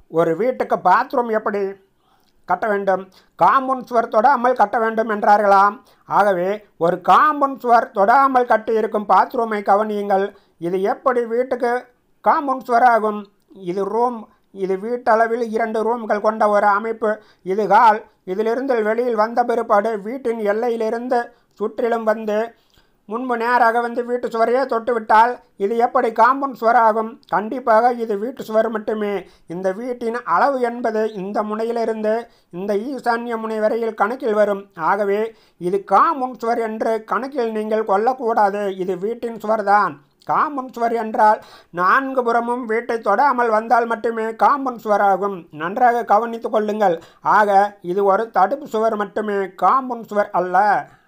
ஒரு வீட்டுக்கு பாத்ரூம் எப்படி கட்ட வேண்டும் காம்பவுண்ட் சுவர் தொடாமல் கட்ட வேண்டும் என்றார்களாம் ஆகவே ஒரு காம்பவுண்ட் சுவர் தொடாமல் கட்டி இருக்கும் பாத்ரூமை கவனியுங்கள் இது எப்படி வீட்டுக்கு காம்பவுண்ட் சுவர் ஆகும் இது ரூம் இது வீட்டளவில் இரண்டு ரூம்கள் கொண்ட ஒரு அமைப்பு இது ஹால் இதிலிருந்து வெளியில் வந்த பிற்பாடு வீட்டின் எல்லையிலிருந்து சுற்றிலும் வந்து முன்பு நேராக வந்து வீட்டு சுவரையே தொட்டு விட்டால் இது எப்படி காம்பவுண்ட் சுவர் ஆகும் கண்டிப்பாக இது வீட்டு சுவர் மட்டுமே இந்த வீட்டின் அளவு என்பது இந்த முனையிலிருந்து இந்த ஈசான்ய முனை வரையில் கணக்கில் வரும் ஆகவே இது காம்பவுண்ட் சுவர் என்று கணக்கில் நீங்கள் கொள்ளக்கூடாது இது வீட்டின் சுவர்தான் காம்பவுண்ட் சுவர் என்றால் நான்கு புறமும் வீட்டை தொடாமல் வந்தால் மட்டுமே காம்பவுண்ட் சுவர் ஆகும் நன்றாக கவனித்துக் கொள்ளுங்கள் ஆக இது ஒரு தடுப்பு சுவர் மட்டுமே காம்பவுண்ட் சுவர் அல்ல